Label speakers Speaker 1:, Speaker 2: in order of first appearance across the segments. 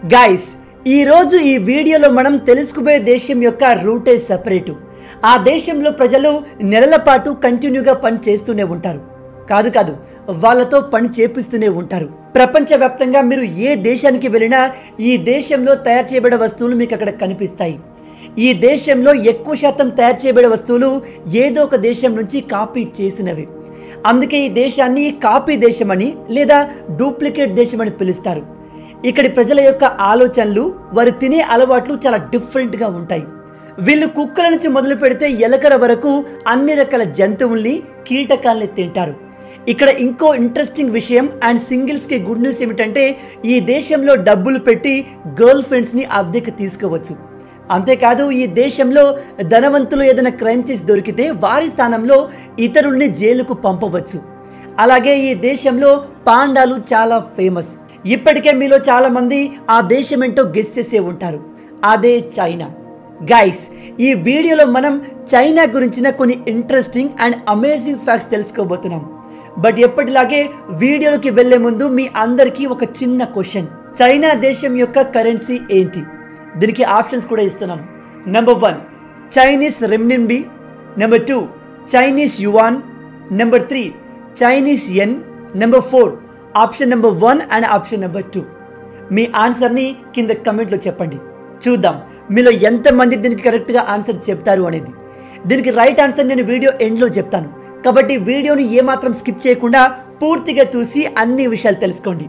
Speaker 1: guys ఈరోజు ఈ వీడియోలో మనం తెలుసుకుపోయే దేశం యొక్క రూటే సపరేటు ఆ దేశంలో ప్రజలు నెలల పాటు కంటిన్యూగా పని చేస్తూనే ఉంటారు కాదు కాదు వాళ్ళతో పని చేపిస్తూనే ఉంటారు ప్రపంచవ్యాప్తంగా మీరు ఏ దేశానికి వెళ్ళినా ఈ దేశంలో తయారు చేయబడే వస్తువులు మీకు అక్కడ కనిపిస్తాయి ఈ దేశంలో ఎక్కువ శాతం తయారు చేయబడే వస్తువులు ఏదో ఒక దేశం నుంచి కాపీ చేసినవి అందుకే ఈ దేశాన్ని కాపీ దేశమని లేదా డూప్లికేట్ దేశమని పిలుస్తారు ఇక్కడి ప్రజల యొక్క ఆలోచనలు వారు తినే అలవాట్లు చాలా డిఫరెంట్గా ఉంటాయి వీళ్ళు కుక్కల నుంచి మొదలు పెడితే ఎలకల వరకు అన్ని రకాల జంతువుల్ని కీటకాల్ని తింటారు ఇక్కడ ఇంకో ఇంట్రెస్టింగ్ విషయం అండ్ సింగిల్స్కి గుడ్ న్యూస్ ఏమిటంటే ఈ దేశంలో డబ్బులు పెట్టి గర్ల్ ఫ్రెండ్స్ని అద్దెకి తీసుకోవచ్చు అంతేకాదు ఈ దేశంలో ధనవంతులు ఏదైనా క్రైమ్ చేసి దొరికితే వారి స్థానంలో ఇతరుల్ని జైలుకు పంపవచ్చు అలాగే ఈ దేశంలో పాండాలు చాలా ఫేమస్ ఇప్పటికే మీలో చాలా మంది ఆ దేశం ఏంటో గెస్ చేసే ఉంటారు అదే చైనా గైస్ ఈ వీడియోలో మనం చైనా గురించిన కొన్ని ఇంట్రెస్టింగ్ అండ్ అమేజింగ్ ఫ్యాక్ట్స్ తెలుసుకోబోతున్నాం బట్ ఎప్పటిలాగే వీడియోలోకి వెళ్లే ముందు మీ అందరికీ ఒక చిన్న క్వశ్చన్ చైనా దేశం యొక్క కరెన్సీ ఏంటి దీనికి ఆప్షన్స్ కూడా ఇస్తున్నాను number one Chinese renminbi number two Chinese yuan number three Chinese yen number four option number one and option number two మీ ఆన్సర్ని కింద కమెంట్లో చెప్పండి చూద్దాం మీలో ఎంతమంది దీనికి కరెక్ట్గా ఆన్సర్ చెప్తారు అనేది దీనికి రైట్ ఆన్సర్ నేను వీడియో ఎండ్లో చెప్తాను కాబట్టి వీడియోని ఏమాత్రం స్కిప్ చేయకుండా పూర్తిగా చూసి అన్ని విషయాలు తెలుసుకోండి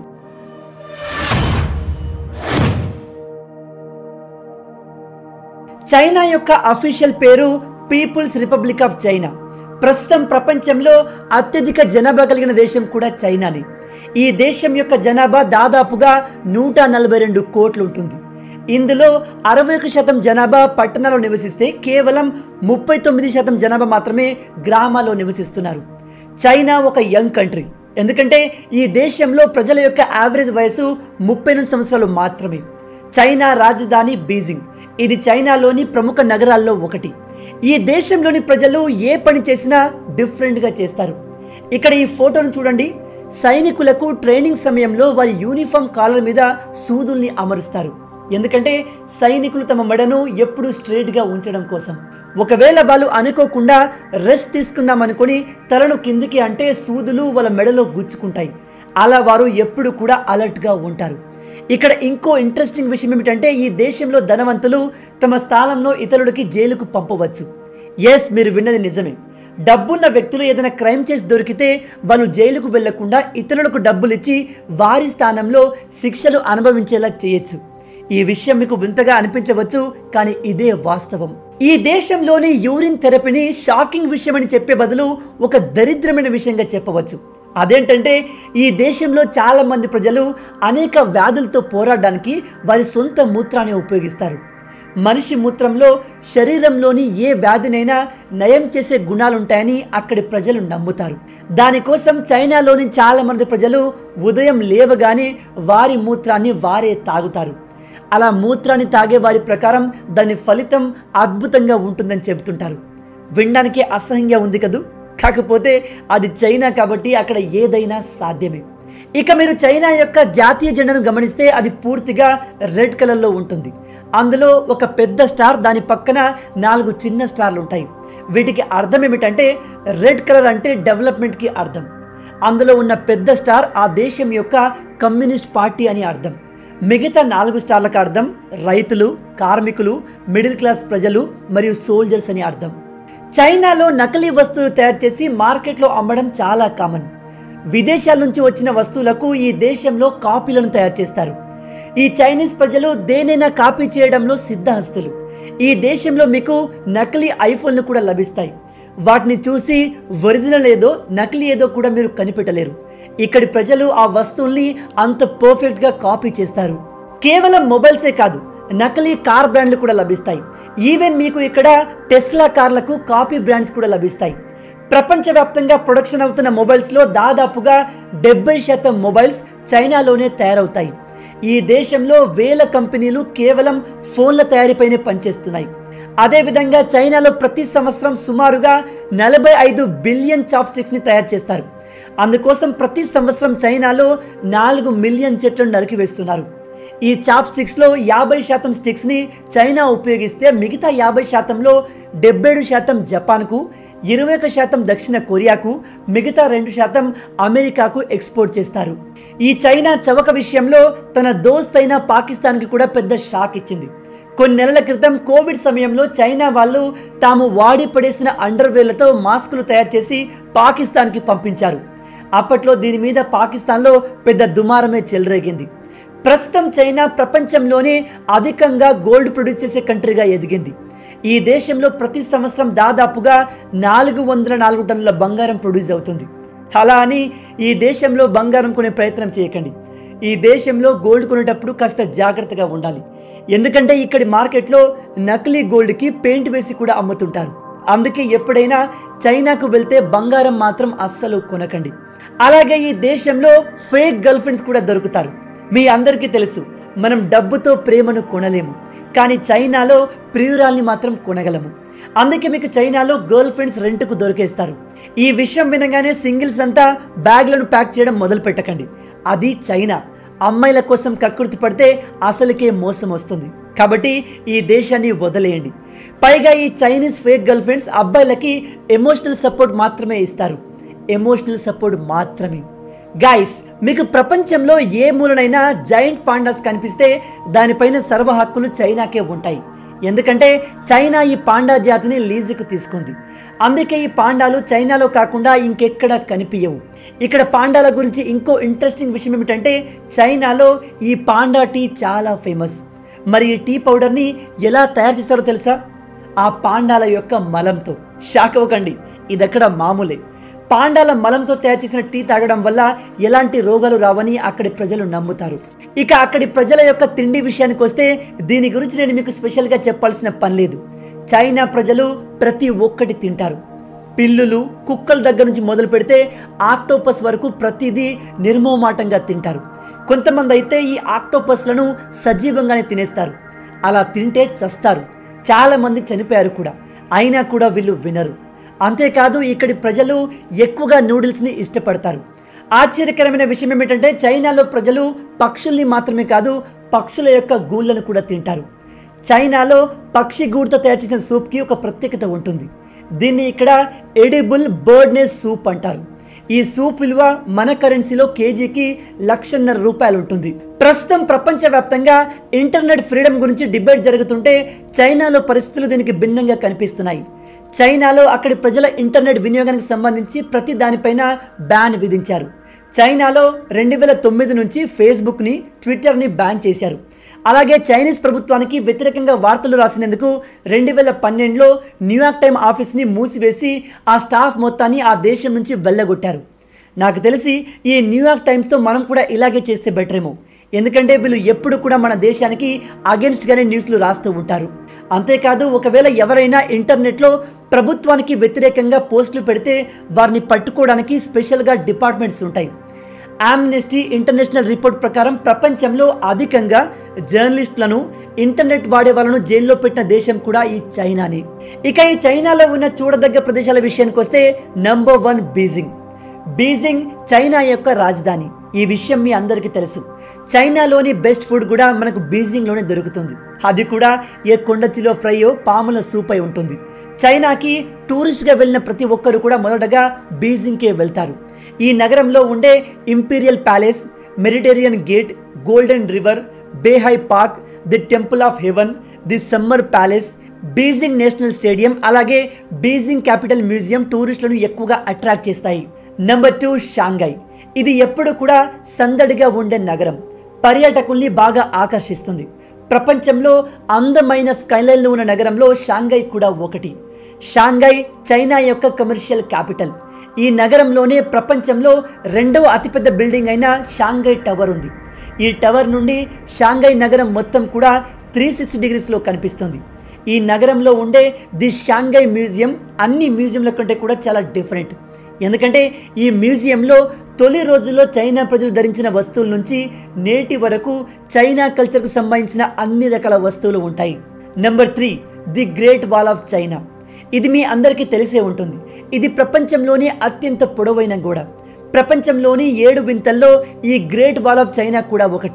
Speaker 1: చైనా యొక్క అఫీషియల్ పేరు పీపుల్స్ రిపబ్లిక్ ఆఫ్ చైనా ప్రస్తుతం ప్రపంచంలో అత్యధిక జనాభా కలిగిన దేశం కూడా చైనానే ఈ దేశం యొక్క జనాభా దాదాపుగా నూట నలభై రెండు కోట్లు ఉంటుంది ఇందులో అరవై ఒక శాతం జనాభా పట్టణాల్లో నివసిస్తే కేవలం ముప్పై తొమ్మిది శాతం జనాభా మాత్రమే గ్రామాల్లో నివసిస్తున్నారు చైనా ఒక యంగ్ కంట్రీ ఎందుకంటే ఈ దేశంలో ప్రజల యొక్క యావరేజ్ వయసు ముప్పై ఎనిమిది సంవత్సరాలు మాత్రమే చైనా రాజధాని బీజింగ్ ఇది చైనాలోని ప్రముఖ నగరాల్లో ఒకటి ఈ దేశంలోని ప్రజలు ఏ పని చేసినా డిఫరెంట్గా చేస్తారు ఇక్కడ ఈ ఫోటోను చూడండి సైనికులకు ట్రైనింగ్ సమయంలో వారి యూనిఫామ్ కాలర్ మీద సూదుల్ని అమరుస్తారు ఎందుకంటే సైనికులు తమ మెడను ఎప్పుడూ స్ట్రైట్గా ఉంచడం కోసం ఒకవేళ వాళ్ళు అనుకోకుండా రెస్ట్ తీసుకుందాం అనుకుని తలను కిందికి అంటే సూదులు వాళ్ళ మెడలో గుచ్చుకుంటాయి అలా వారు ఎప్పుడు కూడా అలర్ట్గా ఉంటారు ఇక్కడ ఇంకో ఇంట్రెస్టింగ్ విషయం ఏమిటంటే ఈ దేశంలో ధనవంతులు తమ స్థానంలో ఇతరులకి జైలుకు పంపవచ్చు ఎస్ మీరు విన్నది నిజమే డబ్బున్న వ్యక్తులు ఏదైనా క్రైమ్ చేసి దొరికితే వాళ్ళు జైలుకు వెళ్లకుండా ఇతరులకు డబ్బులు ఇచ్చి వారి స్థానంలో శిక్షలు అనుభవించేలా చేయొచ్చు ఈ విషయం మీకు వింతగా అనిపించవచ్చు కానీ ఇదే వాస్తవం ఈ దేశంలోని యూరిన్ థెరపీని షాకింగ్ విషయం అని చెప్పే బదులు ఒక దరిద్రమైన విషయంగా చెప్పవచ్చు అదేంటంటే ఈ దేశంలో చాలా మంది ప్రజలు అనేక వ్యాధులతో పోరాడడానికి వారి సొంత మూత్రాన్ని ఉపయోగిస్తారు మనిషి మూత్రంలో శరీరంలోని ఏ వ్యాధినైనా నయం చేసే గుణాలుంటాయని అక్కడి ప్రజలు నమ్ముతారు దానికోసం చైనాలోని చాలా మంది ప్రజలు ఉదయం లేవగానే వారి మూత్రాన్ని వారే తాగుతారు అలా మూత్రాన్ని తాగే వారి ప్రకారం దాని ఫలితం అద్భుతంగా ఉంటుందని చెబుతుంటారు వినడానికి అసహ్యంగా ఉంది కదూ కాకపోతే అది చైనా కాబట్టి అక్కడ ఏదైనా సాధ్యమే ఇక మీరు చైనా యొక్క జాతీయ జెండాను గమనిస్తే అది పూర్తిగా రెడ్ కలర్లో ఉంటుంది అందులో ఒక పెద్ద స్టార్ దాని పక్కన నాలుగు చిన్న స్టార్లు ఉంటాయి వీటికి అర్థం ఏమిటంటే రెడ్ కలర్ అంటే డెవలప్మెంట్కి అర్థం అందులో ఉన్న పెద్ద స్టార్ ఆ దేశం యొక్క కమ్యూనిస్ట్ పార్టీ అని అర్థం మిగతా నాలుగు స్టార్లకు అర్థం రైతులు కార్మికులు మిడిల్ క్లాస్ ప్రజలు మరియు సోల్జర్స్ అని అర్థం చైనాలో నకిలీ వస్తువులు తయారు చేసి మార్కెట్లో అమ్మడం చాలా కామన్ విదేశాల నుంచి వచ్చిన వస్తువులకు ఈ దేశంలో కాపీలను తయారు చేస్తారు ఈ చైనీస్ ప్రజలు దేనైనా కాపీ చేయడంలో సిద్ధహస్తులు ఈ దేశంలో మీకు నకిలీ ఐఫోన్లు కూడా లభిస్తాయి వాటిని చూసి ఒరిజినల్ ఏదో నకిలీ ఏదో కూడా మీరు కనిపెట్టలేరు ఇక్కడి ప్రజలు ఆ వస్తువుల్ని అంత పర్ఫెక్ట్గా కాపీ చేస్తారు కేవలం మొబైల్సే కాదు నకిలీ కార్ బ్రాండ్లు కూడా లభిస్తాయి ఈవెన్ మీకు ఇక్కడ టెస్లా కార్లకు కాపీ బ్రాండ్స్ కూడా లభిస్తాయి ప్రపంచవ్యాప్తంగా ప్రొడక్షన్ అవుతున్న మొబైల్స్లో దాదాపుగా డెబ్బై శాతం మొబైల్స్ చైనాలోనే తయారవుతాయి ఈ దేశంలో వేల కంపెనీలు కేవలం ఫోన్ల తయారీపైనే పనిచేస్తున్నాయి అదేవిధంగా చైనాలో ప్రతి సంవత్సరం సుమారుగా నలభై ఐదు బిలియన్ చాప్స్టిక్స్ని తయారు చేస్తారు అందుకోసం ప్రతి సంవత్సరం చైనాలో నాలుగు మిలియన్ చెట్లను నరికివేస్తున్నారు ఈ చాప్ స్టిక్స్లో యాభై శాతం స్టిక్స్ని చైనా ఉపయోగిస్తే మిగతా యాభై శాతంలో డెబ్బై ఏడు శాతం జపాన్కు ఇరవై ఒక శాతం దక్షిణ కొరియాకు మిగతా రెండు శాతం అమెరికాకు ఎక్స్పోర్ట్ చేస్తారు ఈ చైనా చవక విషయంలో తన దోస్త్ అయిన పాకిస్తాన్కి కూడా పెద్ద షాక్ ఇచ్చింది కొన్ని నెలల క్రితం కోవిడ్ సమయంలో చైనా వాళ్ళు తాము వాడి పడేసిన అండర్వేర్లతో మాస్కులు తయారు చేసి పాకిస్తాన్కి పంపించారు అప్పట్లో దీని మీద పాకిస్తాన్లో పెద్ద దుమారమే చెలరేగింది ప్రస్తుతం చైనా ప్రపంచంలోనే అధికంగా గోల్డ్ ప్రొడ్యూస్ చేసే కంట్రీగా ఎదిగింది ఈ దేశంలో ప్రతి సంవత్సరం దాదాపుగా నాలుగు వందల నాలుగు టన్నుల బంగారం ప్రొడ్యూస్ అవుతుంది అలా అని ఈ దేశంలో బంగారం కొనే ప్రయత్నం చేయకండి ఈ దేశంలో గోల్డ్ కొనేటప్పుడు కాస్త జాగ్రత్తగా ఉండాలి ఎందుకంటే ఇక్కడి మార్కెట్లో నకిలీ గోల్డ్కి పెయింట్ వేసి కూడా అమ్ముతుంటారు అందుకే ఎప్పుడైనా చైనాకు వెళ్తే బంగారం మాత్రం అస్సలు కొనకండి అలాగే ఈ దేశంలో ఫేక్ గర్ల్ ఫ్రెండ్స్ కూడా దొరుకుతారు మీ అందరికీ తెలుసు మనం డబ్బుతో ప్రేమను కొనలేము కానీ చైనాలో ప్రియురాల్ని మాత్రం కొనగలము అందుకే మీకు చైనాలో గర్ల్ ఫ్రెండ్స్ రెంట్కు దొరికేస్తారు ఈ విషయం వినగానే సింగిల్స్ అంతా బ్యాగ్లను ప్యాక్ చేయడం మొదలు పెట్టకండి అది చైనా అమ్మాయిల కోసం కక్కుర్తి పడితే అసలుకే మోసం వస్తుంది కాబట్టి ఈ దేశాన్ని వదిలేయండి పైగా ఈ చైనీస్ ఫేక్ గర్ల్ ఫ్రెండ్స్ అబ్బాయిలకి ఎమోషనల్ సపోర్ట్ మాత్రమే ఇస్తారు ఎమోషనల్ సపోర్ట్ మాత్రమే గైస్ మీకు ప్రపంచంలో ఏ మూలనైనా జైంట్ పాండాస్ కనిపిస్తే దానిపైన సర్వ హక్కులు చైనాకే ఉంటాయి ఎందుకంటే చైనా ఈ పాండా జాతిని లీజుకు తీసుకుంది అందుకే ఈ పాండాలు చైనాలో కాకుండా ఇంకెక్కడ కనిపించవు ఇక్కడ పాండాల గురించి ఇంకో ఇంట్రెస్టింగ్ విషయం ఏమిటంటే చైనాలో ఈ పాండా టీ చాలా ఫేమస్ మరి ఈ టీ పౌడర్ని ఎలా తయారు చేస్తారో తెలుసా ఆ పాండాల యొక్క మలంతో షాక్ అవ్వకండి ఇదక్కడ మామూలే పాండాల మలంతో తయారు చేసిన టీ తాగడం వల్ల ఎలాంటి రోగాలు రావని అక్కడి ప్రజలు నమ్ముతారు ఇక అక్కడి ప్రజల యొక్క తిండి విషయానికి వస్తే దీని గురించి నేను మీకు స్పెషల్గా చెప్పాల్సిన పని లేదు చైనా ప్రజలు ప్రతి ఒక్కటి తింటారు పిల్లులు కుక్కల దగ్గర నుంచి మొదలు పెడితే ఆక్టోపస్ వరకు ప్రతిదీ నిర్మోమాటంగా తింటారు కొంతమంది అయితే ఈ ఆక్టోపస్లను సజీవంగానే తినేస్తారు అలా తింటే చస్తారు చాలామంది చనిపోయారు కూడా అయినా కూడా వీళ్ళు వినరు అంతేకాదు ఇక్కడి ప్రజలు ఎక్కువగా నూడిల్స్ని ఇష్టపడతారు ఆశ్చర్యకరమైన విషయం ఏమిటంటే చైనాలో ప్రజలు పక్షుల్ని మాత్రమే కాదు పక్షుల యొక్క గూళ్ళను కూడా తింటారు చైనాలో పక్షి గూడుతో తయారు చేసిన సూప్కి ఒక ప్రత్యేకత ఉంటుంది దీన్ని ఇక్కడ ఎడిబుల్ బర్డ్నెస్ సూప్ అంటారు ఈ సూప్ విలువ మన కరెన్సీలో కేజీకి లక్షన్నర రూపాయలు ఉంటుంది ప్రస్తుతం ప్రపంచవ్యాప్తంగా ఇంటర్నెట్ ఫ్రీడమ్ గురించి డిబేట్ జరుగుతుంటే చైనాలో పరిస్థితులు దీనికి భిన్నంగా కనిపిస్తున్నాయి చైనాలో అక్కడి ప్రజల ఇంటర్నెట్ వినియోగానికి సంబంధించి ప్రతి దానిపైన బ్యాన్ విధించారు చైనాలో రెండు వేల తొమ్మిది నుంచి ఫేస్బుక్ని ట్విట్టర్ని బ్యాన్ చేశారు అలాగే చైనీస్ ప్రభుత్వానికి వ్యతిరేకంగా వార్తలు రాసినందుకు రెండు వేల పన్నెండులో న్యూయార్క్ టైమ్ ఆఫీస్ని మూసివేసి ఆ స్టాఫ్ మొత్తాన్ని ఆ దేశం నుంచి వెళ్ళగొట్టారు నాకు తెలిసి ఈ న్యూయార్క్ టైమ్స్తో మనం కూడా ఇలాగే చేస్తే బెటర్ ఏమో ఎందుకంటే వీళ్ళు ఎప్పుడు కూడా మన దేశానికి అగెన్స్ట్గానే న్యూస్లు రాస్తూ ఉంటారు అంతేకాదు ఒకవేళ ఎవరైనా ఇంటర్నెట్లో ప్రభుత్వానికి వ్యతిరేకంగా పోస్టులు పెడితే వారిని పట్టుకోవడానికి స్పెషల్గా డిపార్ట్మెంట్స్ ఉంటాయి ఆమ్నెస్టీ ఇంటర్నేషనల్ రిపోర్ట్ ప్రకారం ప్రపంచంలో అధికంగా జర్నలిస్టులను ఇంటర్నెట్ వాడే వాళ్ళను జైల్లో పెట్టిన దేశం కూడా ఈ చైనాని ఇక ఈ చైనాలో ఉన్న చూడదగ్గ ప్రదేశాల విషయానికి వస్తే number one Beijing Beijing China యొక్క రాజధాని ఈ విషయం మీ అందరికీ తెలుసు చైనాలోని బెస్ట్ ఫుడ్ కూడా మనకు బీజింగ్లోనే దొరుకుతుంది అది కూడా ఏ కొండచిలో ఫ్రైయో పాముల సూప్ అయి ఉంటుంది చైనాకి టూరిస్ట్గా వెళ్ళిన ప్రతి ఒక్కరు కూడా మొదటగా బీజింగ్కే వెళ్తారు ఈ నగరంలో ఉండే imperial palace Mediterranean gate golden river Beihai park the temple of heaven the summer palace Beijing national stadium అలాగే బీజింగ్ క్యాపిటల్ మ్యూజియం టూరిస్టులను ఎక్కువగా అట్రాక్ట్ చేస్తాయి నెంబర్ టూ షాంఘై ఇది ఎప్పుడు కూడా సందడిగా ఉండే నగరం పర్యాటకుల్ని బాగా ఆకర్షిస్తుంది ప్రపంచంలో అందమైన స్కైలైన్లు ఉన్న నగరంలో షాంఘై కూడా ఒకటి షాంఘై చైనా యొక్క కమర్షియల్ క్యాపిటల్ ఈ నగరంలోనే ప్రపంచంలో రెండవ అతిపెద్ద బిల్డింగ్ అయిన షాంఘై టవర్ ఉంది ఈ టవర్ నుండి షాంఘై నగరం మొత్తం కూడా త్రీ సిక్స్టీ డిగ్రీస్లో కనిపిస్తుంది ఈ నగరంలో ఉండే ది షాంఘై మ్యూజియం అన్ని మ్యూజియంల కంటే కూడా చాలా డిఫరెంట్ ఎందుకంటే ఈ మ్యూజియంలో తొలి రోజుల్లో చైనా ప్రజలు ధరించిన వస్తువుల నుంచి నేటి వరకు చైనా కల్చర్కు సంబంధించిన అన్ని రకాల వస్తువులు ఉంటాయి number three the great wall of China ఇది మీ అందరికీ తెలిసే ఉంటుంది ఇది ప్రపంచంలోనే అత్యంత పొడవైన గోడ ప్రపంచంలోని ఏడు వింతల్లో ఈ గ్రేట్ వాల్ ఆఫ్ చైనా కూడా ఒకటి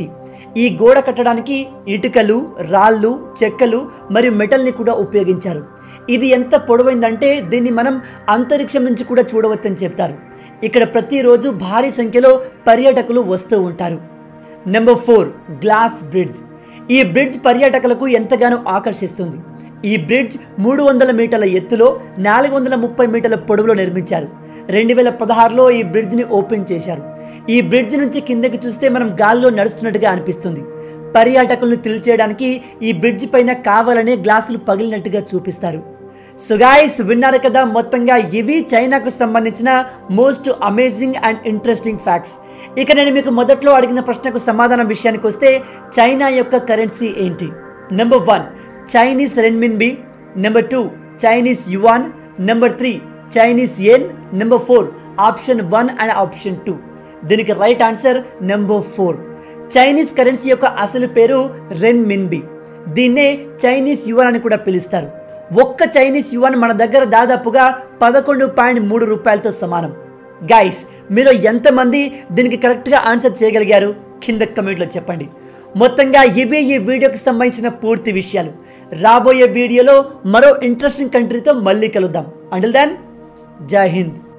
Speaker 1: ఈ గోడ కట్టడానికి ఇటుకలు రాళ్ళు చెక్కలు మరియు మెటల్ని కూడా ఉపయోగించారు ఇది ఎంత పొడవైందంటే దీన్ని మనం అంతరిక్షం నుంచి కూడా చూడవచ్చని చెప్తారు ఇక్కడ ప్రతిరోజు భారీ సంఖ్యలో పర్యాటకులు వస్తూ ఉంటారు నెంబర్ ఫోర్ గ్లాస్ బ్రిడ్జ్ ఈ బ్రిడ్జ్ పర్యాటకులకు ఎంతగానో ఆకర్షిస్తుంది ఈ బ్రిడ్జ్ మూడు వందల మీటర్ల ఎత్తులో నాలుగు వందల ముప్పై మీటర్ల పొడవులో నిర్మించారు రెండు వేల పదహారులో ఈ బ్రిడ్జ్ని ఓపెన్ చేశారు ఈ బ్రిడ్జ్ నుంచి కిందకి చూస్తే మనం గాల్లో నడుస్తున్నట్టుగా అనిపిస్తుంది పర్యాటకులను తెలియచేయడానికి ఈ బ్రిడ్జ్ పైన కావాలనే గ్లాసులు పగిలినట్టుగా చూపిస్తారు సో గాయస్ విన్నారు కదా మొత్తంగా ఇవి చైనాకు సంబంధించిన most amazing and interesting facts ఇక నేను మీకు మొదట్లో అడిగిన ప్రశ్నకు సమాధానం విషయానికి వస్తే చైనా యొక్క కరెన్సీ ఏంటి number one Chinese renminbi number two Chinese yuan number three Chinese yen number four option one and option two దీనికి right answer number four Chinese currency యొక్క అసలు పేరు రెన్ మిన్బి దీన్నే చైనీస్ యువన్ అని కూడా పిలుస్తారు ఒక్క చైనీస్ యువన్ మన దగ్గర దాదాపుగా పదకొండు పాయింట్ మూడు రూపాయలతో సమానం గైస్ మీలో ఎంతమంది దీనికి కరెక్ట్గా ఆన్సర్ చేయగలిగారు కింద కమెంట్లో చెప్పండి మొత్తంగా ఇవే ఈ వీడియోకి సంబంధించిన పూర్తి విషయాలు రాబోయే వీడియోలో మరో ఇంట్రెస్టింగ్ కంట్రీతో మళ్ళీ కలుద్దాం అంటిల్ దాన్ జై హింద్